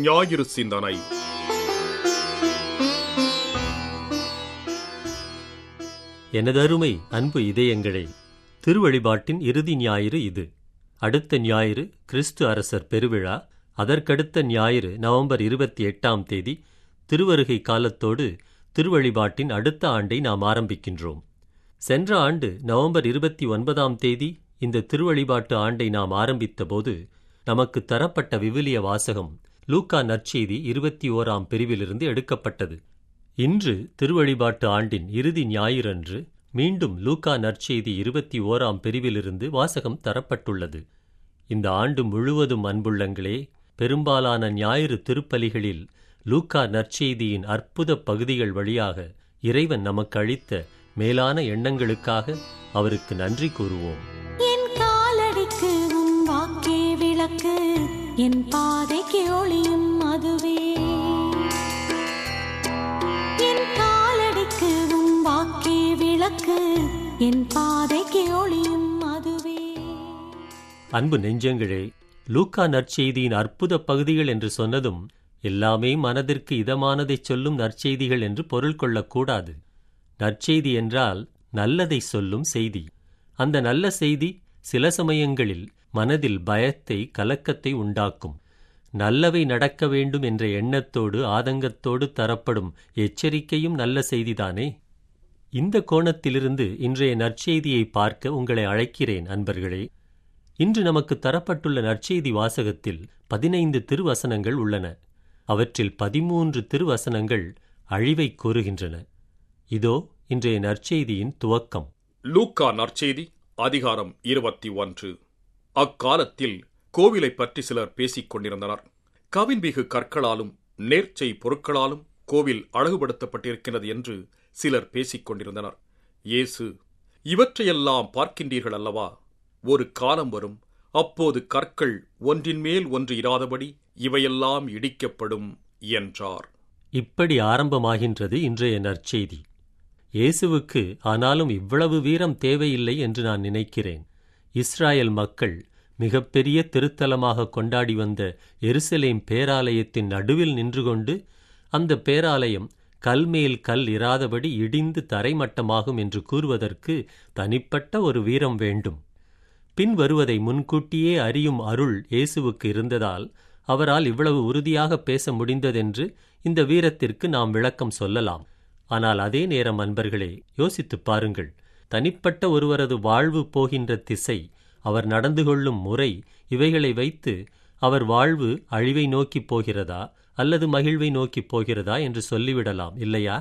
ஞாயிறு சிந்தனை எனதருமை அன்பு இதயங்களே திருவழிபாட்டின் இறுதி ஞாயிறு இது அடுத்த ஞாயிறு கிறிஸ்து அரசர் பெருவிழா அதற்கடுத்த ஞாயிறு நவம்பர் இருபத்தி எட்டாம் தேதி திருவருகை காலத்தோடு திருவழிபாட்டின் அடுத்த ஆண்டை நாம் ஆரம்பிக்கின்றோம் சென்ற ஆண்டு நவம்பர் இருபத்தி ஒன்பதாம் தேதி இந்த திருவழிபாட்டு ஆண்டை நாம் ஆரம்பித்தபோது நமக்கு தரப்பட்ட விவிலிய வாசகம் லூக்கா நற்செய்தி இருபத்தி ஓராம் பிரிவிலிருந்து எடுக்கப்பட்டது இன்று திருவழிபாட்டு ஆண்டின் இறுதி ஞாயிறன்று மீண்டும் லூக்கா நற்செய்தி இருபத்தி ஓராம் பிரிவிலிருந்து வாசகம் தரப்பட்டுள்ளது இந்த ஆண்டு முழுவதும் அன்புள்ளங்களே பெரும்பாலான ஞாயிறு திருப்பலிகளில் லூக்கா நற்செய்தியின் அற்புத பகுதிகள் வழியாக இறைவன் நமக்கு அளித்த மேலான எண்ணங்களுக்காக அவருக்கு நன்றி கூறுவோம் என் காலடிக்கு உன் வாக்கே விளக்கு என் பாதைக்கு ஒளியும் அதுவே என் காலடிக்கு உன் வாக்கே விளக்கு என் பாதைக்கு ஒளியும் அதுவே அன்பு நெஞ்சங்களே லூக்கா நற்செய்தியின் அற்புத பகுதிகள் என்று சொன்னதும் எல்லாமே மனதிற்கு இதமானதைச் சொல்லும் நற்செய்திகள் என்று பொருள் கொள்ளக்கூடாது நற்செய்தி என்றால் நல்லதை சொல்லும் செய்தி அந்த நல்ல செய்தி சில சமயங்களில் மனதில் பயத்தை கலக்கத்தை உண்டாக்கும் நல்லவை நடக்க வேண்டும் என்ற எண்ணத்தோடு ஆதங்கத்தோடு தரப்படும் எச்சரிக்கையும் நல்ல செய்திதானே இந்த கோணத்திலிருந்து இன்றைய நற்செய்தியை பார்க்க உங்களை அழைக்கிறேன் அன்பர்களே இன்று நமக்கு தரப்பட்டுள்ள நற்செய்தி வாசகத்தில் பதினைந்து திருவசனங்கள் உள்ளன அவற்றில் பதிமூன்று திருவசனங்கள் அழிவை கூறுகின்றன இதோ இன்றைய நற்செய்தியின் துவக்கம் லூக்கா நற்செய்தி அதிகாரம் இருபத்தி ஒன்று அக்காலத்தில் கோவிலைப் பற்றி சிலர் பேசிக் கொண்டிருந்தனர் கவின்மிகு கற்களாலும் நேர்ச்சை பொருட்களாலும் கோவில் அழகுபடுத்தப்பட்டிருக்கிறது என்று சிலர் பேசிக் கொண்டிருந்தனர் இயேசு இவற்றையெல்லாம் பார்க்கின்றீர்கள் அல்லவா ஒரு காலம் வரும் அப்போது கற்கள் ஒன்றின் மேல் ஒன்று இராதபடி இவையெல்லாம் இடிக்கப்படும் என்றார் இப்படி ஆரம்பமாகின்றது இன்றைய நற்செய்தி இயேசுவுக்கு ஆனாலும் இவ்வளவு வீரம் தேவையில்லை என்று நான் நினைக்கிறேன் இஸ்ராயல் மக்கள் மிகப்பெரிய திருத்தலமாக கொண்டாடி வந்த எருசலேம் பேராலயத்தின் நடுவில் நின்று கொண்டு அந்த பேராலயம் கல்மேல் கல் இராதபடி இடிந்து தரைமட்டமாகும் என்று கூறுவதற்கு தனிப்பட்ட ஒரு வீரம் வேண்டும் பின் வருவதை முன்கூட்டியே அறியும் அருள் இயேசுவுக்கு இருந்ததால் அவரால் இவ்வளவு உறுதியாக பேச முடிந்ததென்று இந்த வீரத்திற்கு நாம் விளக்கம் சொல்லலாம் ஆனால் அதே நேரம் அன்பர்களே யோசித்துப் பாருங்கள் தனிப்பட்ட ஒருவரது வாழ்வு போகின்ற திசை அவர் நடந்து கொள்ளும் முறை இவைகளை வைத்து அவர் வாழ்வு அழிவை நோக்கிப் போகிறதா அல்லது மகிழ்வை நோக்கிப் போகிறதா என்று சொல்லிவிடலாம் இல்லையா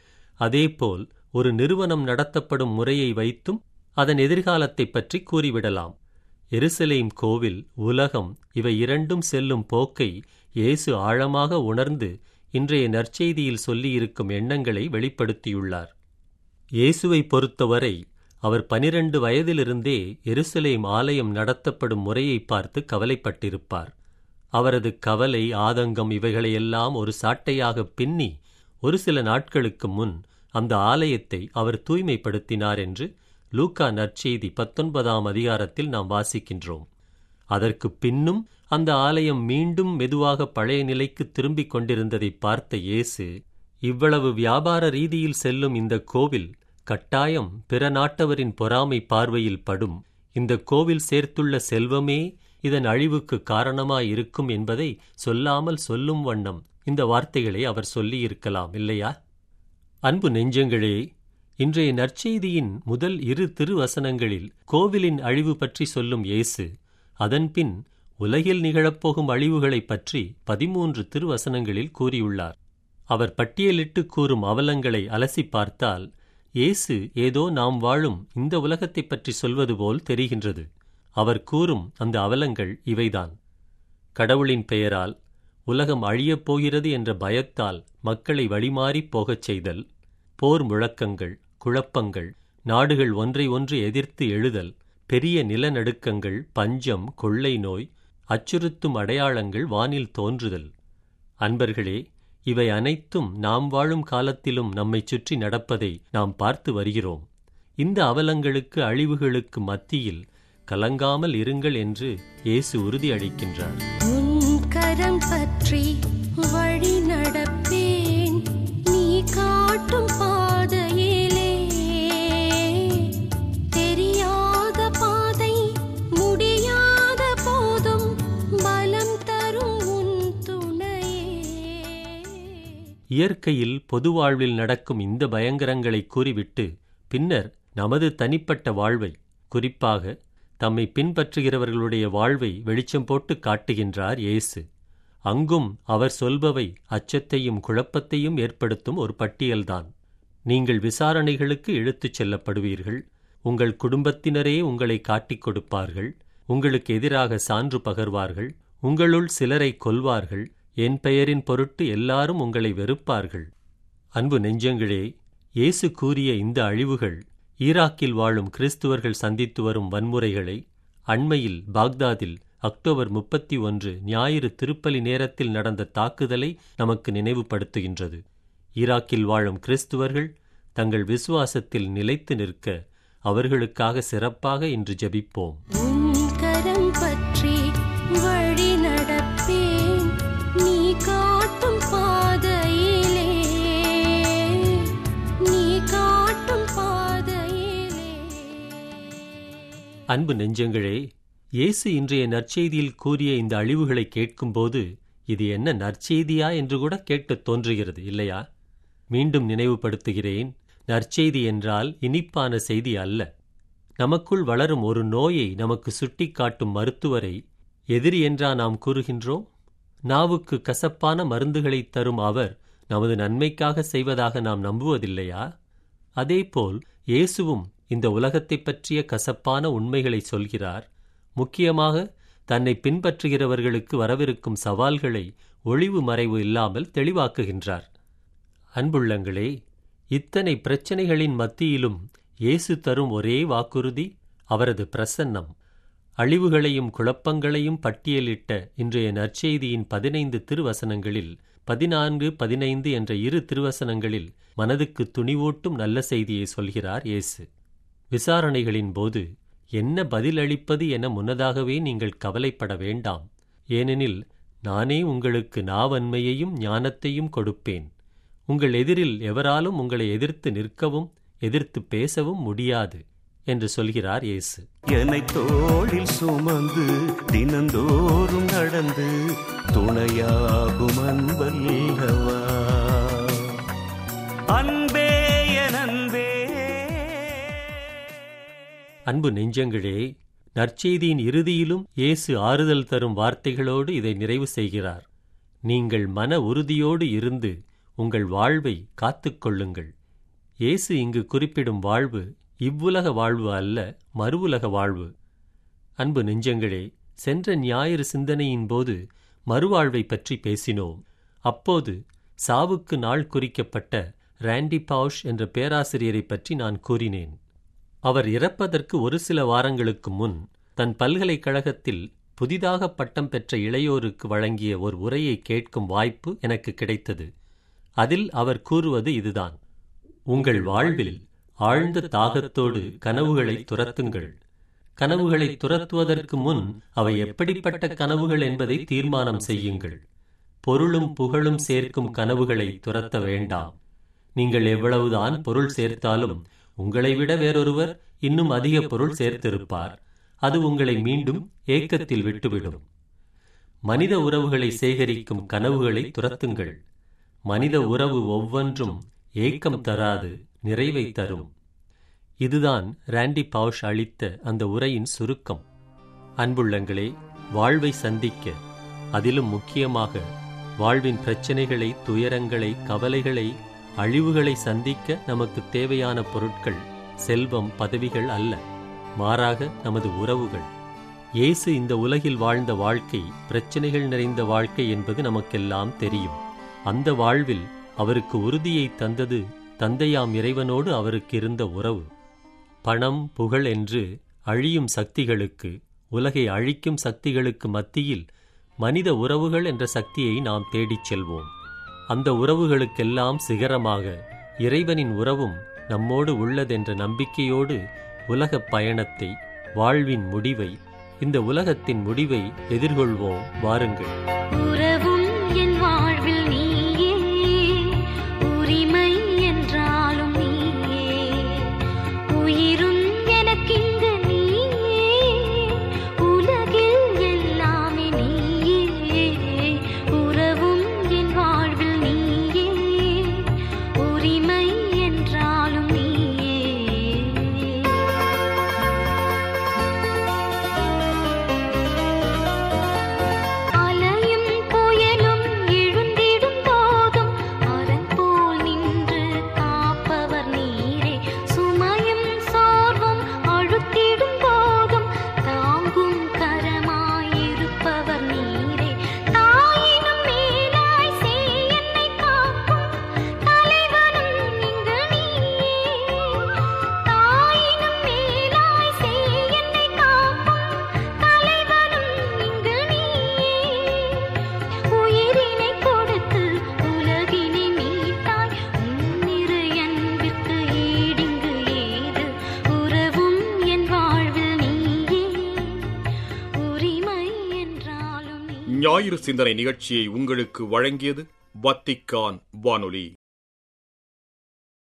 அதேபோல் ஒரு நிறுவனம் நடத்தப்படும் முறையை வைத்தும் அதன் எதிர்காலத்தைப் பற்றி கூறிவிடலாம் எருசலேம் கோவில் உலகம் இவை இரண்டும் செல்லும் போக்கை இயேசு ஆழமாக உணர்ந்து இன்றைய நற்செய்தியில் சொல்லியிருக்கும் எண்ணங்களை வெளிப்படுத்தியுள்ளார் இயேசுவை பொறுத்தவரை அவர் பனிரண்டு வயதிலிருந்தே எருசலேம் ஆலயம் நடத்தப்படும் முறையை பார்த்து கவலைப்பட்டிருப்பார் அவரது கவலை ஆதங்கம் இவைகளையெல்லாம் ஒரு சாட்டையாக பின்னி ஒரு சில நாட்களுக்கு முன் அந்த ஆலயத்தை அவர் தூய்மைப்படுத்தினார் என்று லூக்கா நற்செய்தி பத்தொன்பதாம் அதிகாரத்தில் நாம் வாசிக்கின்றோம் அதற்கு பின்னும் அந்த ஆலயம் மீண்டும் மெதுவாக பழைய நிலைக்கு திரும்பிக் கொண்டிருந்ததை பார்த்த இயேசு இவ்வளவு வியாபார ரீதியில் செல்லும் இந்த கோவில் கட்டாயம் பிற நாட்டவரின் பொறாமை பார்வையில் படும் இந்த கோவில் சேர்த்துள்ள செல்வமே இதன் அழிவுக்கு காரணமாயிருக்கும் என்பதை சொல்லாமல் சொல்லும் வண்ணம் இந்த வார்த்தைகளை அவர் சொல்லியிருக்கலாம் இல்லையா அன்பு நெஞ்சங்களே இன்றைய நற்செய்தியின் முதல் இரு திருவசனங்களில் கோவிலின் அழிவு பற்றி சொல்லும் இயேசு அதன்பின் உலகில் நிகழப்போகும் அழிவுகளைப் பற்றி பதிமூன்று திருவசனங்களில் கூறியுள்ளார் அவர் பட்டியலிட்டு கூறும் அவலங்களை அலசி பார்த்தால் இயேசு ஏதோ நாம் வாழும் இந்த உலகத்தைப் பற்றி சொல்வது போல் தெரிகின்றது அவர் கூறும் அந்த அவலங்கள் இவைதான் கடவுளின் பெயரால் உலகம் அழியப் போகிறது என்ற பயத்தால் மக்களை வழிமாறிப் போகச் செய்தல் போர் முழக்கங்கள் குழப்பங்கள் நாடுகள் ஒன்றை ஒன்று எதிர்த்து எழுதல் பெரிய நிலநடுக்கங்கள் பஞ்சம் கொள்ளை நோய் அச்சுறுத்தும் அடையாளங்கள் வானில் தோன்றுதல் அன்பர்களே இவை அனைத்தும் நாம் வாழும் காலத்திலும் நம்மைச் சுற்றி நடப்பதை நாம் பார்த்து வருகிறோம் இந்த அவலங்களுக்கு அழிவுகளுக்கு மத்தியில் கலங்காமல் இருங்கள் என்று இயேசு உறுதியளிக்கின்றார் உன் கரம் பற்றி இயற்கையில் பொது வாழ்வில் நடக்கும் இந்த பயங்கரங்களை கூறிவிட்டு பின்னர் நமது தனிப்பட்ட வாழ்வை குறிப்பாக தம்மை பின்பற்றுகிறவர்களுடைய வாழ்வை வெளிச்சம் போட்டு காட்டுகின்றார் இயேசு அங்கும் அவர் சொல்பவை அச்சத்தையும் குழப்பத்தையும் ஏற்படுத்தும் ஒரு பட்டியல்தான் நீங்கள் விசாரணைகளுக்கு இழுத்துச் செல்லப்படுவீர்கள் உங்கள் குடும்பத்தினரே உங்களை காட்டிக் கொடுப்பார்கள் உங்களுக்கு எதிராக சான்று பகர்வார்கள் உங்களுள் சிலரை கொல்வார்கள் என் பெயரின் பொருட்டு எல்லாரும் உங்களை வெறுப்பார்கள் அன்பு நெஞ்சங்களே இயேசு கூறிய இந்த அழிவுகள் ஈராக்கில் வாழும் கிறிஸ்துவர்கள் சந்தித்து வரும் வன்முறைகளை அண்மையில் பாக்தாதில் அக்டோபர் முப்பத்தி ஒன்று ஞாயிறு திருப்பலி நேரத்தில் நடந்த தாக்குதலை நமக்கு நினைவுபடுத்துகின்றது ஈராக்கில் வாழும் கிறிஸ்துவர்கள் தங்கள் விசுவாசத்தில் நிலைத்து நிற்க அவர்களுக்காக சிறப்பாக இன்று ஜெபிப்போம் உன் கரம் பற்றி வழி நடப்பேன் நீ காட்டும் பாதையிலே நீ காட்டும் பாதையிலே அன்பு நெஞ்சங்களே இயேசு இன்றைய நற்செய்தியில் கூறிய இந்த அழிவுகளை கேட்கும்போது இது என்ன நற்செய்தியா என்று கூட கேட்கத் தோன்றுகிறது இல்லையா மீண்டும் நினைவுபடுத்துகிறேன் நற்செய்தி என்றால் இனிப்பான செய்தி அல்ல நமக்குள் வளரும் ஒரு நோயை நமக்கு சுட்டிக்காட்டும் மருத்துவரை எதிரி என்றா நாம் கூறுகின்றோம் நாவுக்கு கசப்பான மருந்துகளைத் தரும் அவர் நமது நன்மைக்காக செய்வதாக நாம் நம்புவதில்லையா அதேபோல் இயேசுவும் இந்த உலகத்தைப் பற்றிய கசப்பான உண்மைகளை சொல்கிறார் முக்கியமாக தன்னை பின்பற்றுகிறவர்களுக்கு வரவிருக்கும் சவால்களை ஒளிவு மறைவு இல்லாமல் தெளிவாக்குகின்றார் அன்புள்ளங்களே இத்தனை பிரச்சனைகளின் மத்தியிலும் இயேசு தரும் ஒரே வாக்குறுதி அவரது பிரசன்னம் அழிவுகளையும் குழப்பங்களையும் பட்டியலிட்ட இன்றைய நற்செய்தியின் பதினைந்து திருவசனங்களில் பதினான்கு பதினைந்து என்ற இரு திருவசனங்களில் மனதுக்கு துணிவூட்டும் நல்ல செய்தியை சொல்கிறார் இயேசு விசாரணைகளின் போது என்ன பதிலளிப்பது என முன்னதாகவே நீங்கள் கவலைப்பட வேண்டாம் ஏனெனில் நானே உங்களுக்கு நாவன்மையையும் ஞானத்தையும் கொடுப்பேன் உங்கள் எதிரில் எவராலும் உங்களை எதிர்த்து நிற்கவும் எதிர்த்து பேசவும் முடியாது என்று சொல்கிறார் இயேசு என்னை தோளில் சுமந்து தினந்தோறும் நடந்து துணையாகும் அன்பல்லவா அன்பே என் அன்பே அன்பு நெஞ்சங்களே நற்செய்தியின் இறுதியிலும் இயேசு ஆறுதல் தரும் வார்த்தைகளோடு இதை நிறைவு செய்கிறார் நீங்கள் மன உறுதியோடு இருந்து உங்கள் வாழ்வை காத்துக்கொள்ளுங்கள் இயேசு இங்கு குறிப்பிடும் வாழ்வு இவ்வுலக வாழ்வு அல்ல மறுவுலக வாழ்வு அன்பு நெஞ்சங்களே சென்ற ஞாயிறு சிந்தனையின் போது மறுவாழ்வை பற்றி பேசினோம் அப்போது சாவுக்கு நாள் குறிக்கப்பட்ட ராண்டி பவுஷ் என்ற பேராசிரியரை பற்றி நான் கூறினேன் அவர் இறப்பதற்கு ஒரு சில வாரங்களுக்கு முன் தன் பல்கலைக்கழகத்தில் புதிதாக பட்டம் பெற்ற இளையோருக்கு வழங்கிய ஒரு உரையை கேட்கும் வாய்ப்பு எனக்கு கிடைத்தது அதில் அவர் கூறுவது இதுதான் உங்கள் வாழ்வில் ஆழ்ந்த தாகத்தோடு கனவுகளை துரத்துங்கள் கனவுகளை துரத்துவதற்கு முன் அவை எப்படிப்பட்ட கனவுகள் என்பதை தீர்மானம் செய்யுங்கள் பொருளும் புகழும் சேர்க்கும் கனவுகளை துரத்த வேண்டாம் நீங்கள் எவ்வளவுதான் பொருள் சேர்த்தாலும் உங்களை விட வேறொருவர் இன்னும் அதிக பொருள் சேர்த்திருப்பார் அது உங்களை மீண்டும் ஏக்கத்தில் விட்டுவிடும் மனித உறவுகளை சேகரிக்கும் கனவுகளை துரத்துங்கள் மனித உறவு ஒவ்வொன்றும் ஏக்கம் தராது நிறைவை தரும் இதுதான் ராண்டி பவுஷ் அளித்த அந்த உரையின் சுருக்கம் அன்புள்ளங்களே வாழ்வை சந்திக்க அதிலும் முக்கியமாக வாழ்வின் பிரச்சனைகளை துயரங்களை கவலைகளை அழிவுகளை சந்திக்க நமக்கு தேவையான பொருட்கள் செல்வம் பதவிகள் அல்ல மாறாக நமது உறவுகள் இயேசு இந்த உலகில் வாழ்ந்த வாழ்க்கை பிரச்சனைகள் நிறைந்த வாழ்க்கை என்பது நமக்கெல்லாம் தெரியும் அந்த வாழ்வில் அவருக்கு உறுதியை தந்தது தந்தையாம் இறைவனோடு அவருக்கு இருந்த உறவு பணம் புகழ் என்று அழியும் சக்திகளுக்கு உலகை அழிக்கும் சக்திகளுக்கு மத்தியில் மனித உறவுகள் என்ற சக்தியை நாம் தேடிச் செல்வோம் அந்த உறவுகளுக்கெல்லாம் சிகரமாக இறைவனின் உறவும் நம்மோடு உள்ளதென்ற நம்பிக்கையோடு உலகப் பயணத்தை வாழ்வின் முடிவை இந்த உலகத்தின் முடிவை எதிர்கொள்வோம் வாருங்கள் உறவும் என் வாழ்வில் நீயே உரிமை என்றாலும் நீயே உயிரும் எனக்கிங்கு நீயே உலகில் எல்லாமே நீயே உறவும் என் வாழ்வில் நீயே ஞாயிறு சிந்தனை நிகழ்ச்சியை உங்களுக்கு வழங்கியது வத்திக்கான் வானொலி